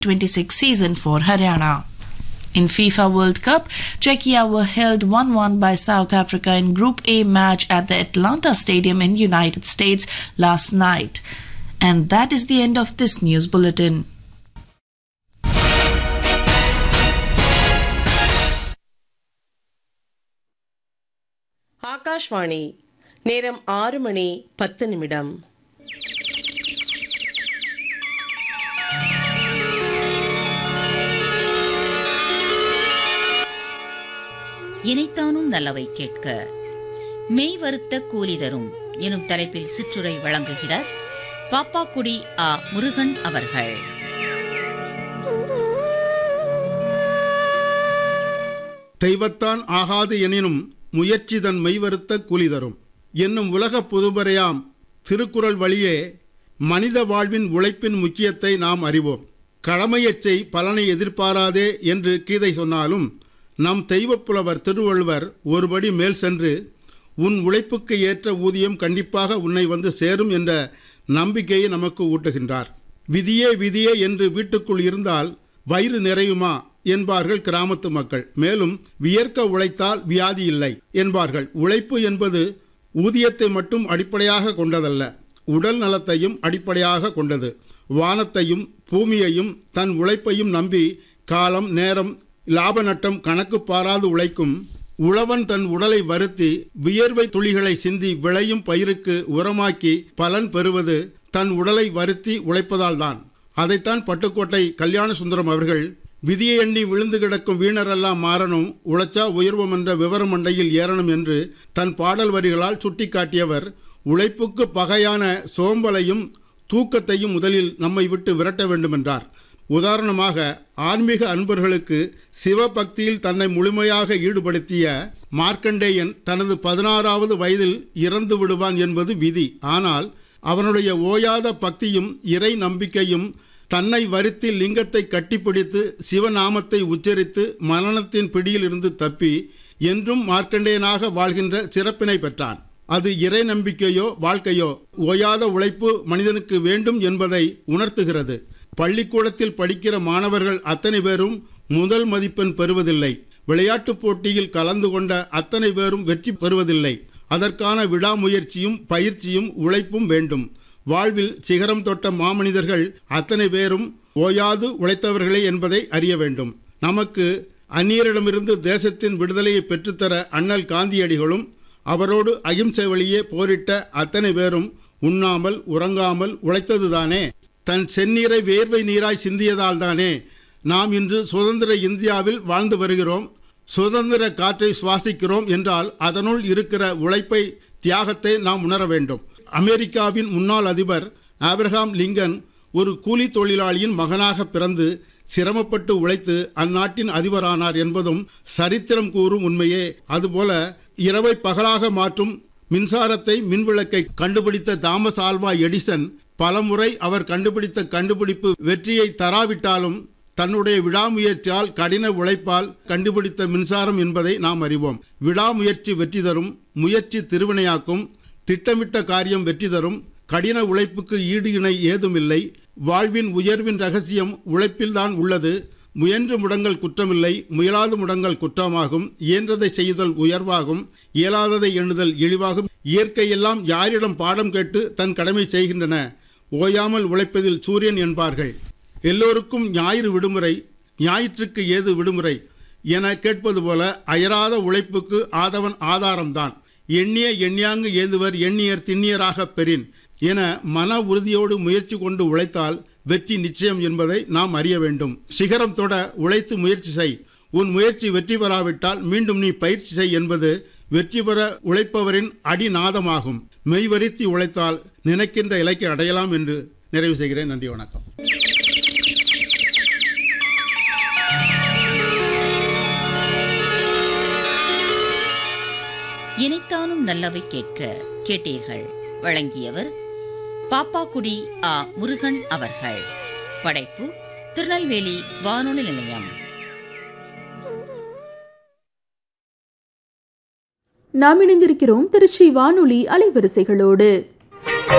26 season for Haryana. In FIFA World Cup, Czechia were held 1-1 by South Africa in Group A match at the Atlanta Stadium in United States last night. And that is the end of this news bulletin. Akashvani நேரம் ஆறு மணி பத்து நிமிடம் இனைத்தானும் நல்லவை கேட்க மெய் வருத்த கூலி தரும் எனும் தலைப்பில் சிற்றுரை வழங்குகிறார் பாப்பாக்குடி ஆ முருகன் அவர்கள் தெய்வத்தான் ஆகாது எனினும் முயற்சி தன் மெய்வருத்த கூலி தரும் என்னும் உலக புதுபறையாம் திருக்குறள் வழியே மனித வாழ்வின் உழைப்பின் முக்கியத்தை நாம் அறிவோம் கடமையச் செய் பலனை எதிர்பாராதே என்று கீதை சொன்னாலும் நம் தெய்வப்புலவர் திருவள்ளுவர் ஒருபடி மேல் சென்று உன் உழைப்புக்கு ஏற்ற ஊதியம் கண்டிப்பாக உன்னை வந்து சேரும் என்ற நம்பிக்கையை நமக்கு ஊட்டுகின்றார் விதியே விதியே என்று வீட்டுக்குள் இருந்தால் வயிறு நிறையுமா என்பார்கள் கிராமத்து மக்கள் மேலும் வியர்க்க உழைத்தால் வியாதி இல்லை என்பார்கள் உழைப்பு என்பது ஊதியத்தை மட்டும் அடிப்படையாக கொண்டதல்ல உடல் நலத்தையும் அடிப்படையாக கொண்டது வானத்தையும் பூமியையும் தன் உழைப்பையும் நம்பி காலம் நேரம் லாப நட்டம் கணக்கு பாராது உழைக்கும் உழவன் தன் உடலை வருத்தி வியர்வை துளிகளை சிந்தி விளையும் பயிருக்கு உரமாக்கி பலன் பெறுவது தன் உடலை வருத்தி உழைப்பதால்தான் அதைத்தான் பட்டுக்கோட்டை கல்யாண சுந்தரம் அவர்கள் விதியை எண்ணி விழுந்து கிடக்கும் வீணரெல்லாம் மாறணும் உழைச்சா உயர்வம் என்ற விவரம் மண்டையில் ஏறணும் என்று தன் பாடல் வரிகளால் சுட்டிக்காட்டியவர் உழைப்புக்கு பகையான சோம்பலையும் தூக்கத்தையும் முதலில் நம்மை விட்டு விரட்ட வேண்டுமென்றார் உதாரணமாக ஆன்மீக அன்பர்களுக்கு சிவபக்தியில் தன்னை முழுமையாக ஈடுபடுத்திய மார்க்கண்டேயன் தனது பதினாறாவது வயதில் இறந்து விடுவான் என்பது விதி ஆனால் அவனுடைய ஓயாத பக்தியும் இறை நம்பிக்கையும் தன்னை வருத்தி லிங்கத்தை கட்டிப்பிடித்து சிவநாமத்தை உச்சரித்து மரணத்தின் பிடியில் இருந்து தப்பி என்றும் மார்க்கண்டேயனாக வாழ்கின்ற சிறப்பினை பெற்றான் அது இறை நம்பிக்கையோ வாழ்க்கையோ ஓயாத உழைப்பு மனிதனுக்கு வேண்டும் என்பதை உணர்த்துகிறது பள்ளிக்கூடத்தில் படிக்கிற மாணவர்கள் அத்தனை பேரும் முதல் மதிப்பெண் பெறுவதில்லை விளையாட்டுப் போட்டியில் கலந்து கொண்ட அத்தனை பேரும் வெற்றி பெறுவதில்லை அதற்கான விடாமுயற்சியும் பயிற்சியும் உழைப்பும் வேண்டும் வாழ்வில் சிகரம் தொட்ட மாமனிதர்கள் அத்தனை பேரும் ஓயாது உழைத்தவர்களே என்பதை அறிய வேண்டும் நமக்கு அந்நியரிடமிருந்து தேசத்தின் விடுதலையை பெற்றுத்தர அண்ணல் காந்தியடிகளும் அவரோடு அகிம்சை வழியே போரிட்ட அத்தனை பேரும் உண்ணாமல் உறங்காமல் உழைத்ததுதானே தன் செந்நீரை வேர்வை நீராய் சிந்தியதால் தானே நாம் இன்று சுதந்திர இந்தியாவில் வாழ்ந்து வருகிறோம் சுதந்திர காற்றை சுவாசிக்கிறோம் என்றால் அதனுள் இருக்கிற உழைப்பை தியாகத்தை நாம் உணர வேண்டும் அமெரிக்காவின் முன்னாள் அதிபர் ஆப்ரஹாம் லிங்கன் ஒரு கூலி தொழிலாளியின் மகனாக பிறந்து சிரமப்பட்டு உழைத்து அந்நாட்டின் அதிபரானார் என்பதும் சரித்திரம் கூறும் உண்மையே அதுபோல இரவை பகலாக மாற்றும் மின்சாரத்தை மின்விளக்கை கண்டுபிடித்த தாமஸ் ஆல்வா எடிசன் பலமுறை அவர் கண்டுபிடித்த கண்டுபிடிப்பு வெற்றியை தராவிட்டாலும் தன்னுடைய விடாமுயற்சியால் கடின உழைப்பால் கண்டுபிடித்த மின்சாரம் என்பதை நாம் அறிவோம் விடாமுயற்சி வெற்றி தரும் முயற்சி திருவினையாக்கும் திட்டமிட்ட காரியம் வெற்றி தரும் கடின உழைப்புக்கு ஈடு இணை ஏதுமில்லை வாழ்வின் உயர்வின் ரகசியம் உழைப்பில்தான் உள்ளது முயன்று முடங்கள் குற்றமில்லை முயலாது முடங்கள் குற்றமாகும் இயன்றதை செய்தல் உயர்வாகும் இயலாததை எண்ணுதல் இழிவாகும் இயற்கையெல்லாம் யாரிடம் பாடம் கேட்டு தன் கடமை செய்கின்றன ஓயாமல் உழைப்பதில் சூரியன் என்பார்கள் எல்லோருக்கும் ஞாயிறு விடுமுறை ஞாயிற்றுக்கு ஏது விடுமுறை என கேட்பது போல அயராத உழைப்புக்கு ஆதவன் ஆதாரம்தான் எண்ணிய எண்ணியாங்கு ஏதுவர் எண்ணியர் திண்ணியராக பெறின் என மன உறுதியோடு முயற்சி கொண்டு உழைத்தால் வெற்றி நிச்சயம் என்பதை நாம் அறிய வேண்டும் சிகரம் தொட உழைத்து முயற்சி செய் உன் முயற்சி வெற்றி பெறாவிட்டால் மீண்டும் நீ பயிற்சி செய் என்பது வெற்றி பெற உழைப்பவரின் அடிநாதமாகும் மெய்வருத்தி உழைத்தால் நினைக்கின்ற இலக்கை அடையலாம் என்று நிறைவு செய்கிறேன் நன்றி வணக்கம் இனைத்தானும் நல்லவை கேட்க கேட்டீர்கள் வழங்கியவர் பாப்பாக்குடி ஆ முருகன் அவர்கள் படைப்பு திருநெல்வேலி வானொலி நிலையம் நாம் இணைந்திருக்கிறோம் திருச்சி வானொலி அலைவரிசைகளோடு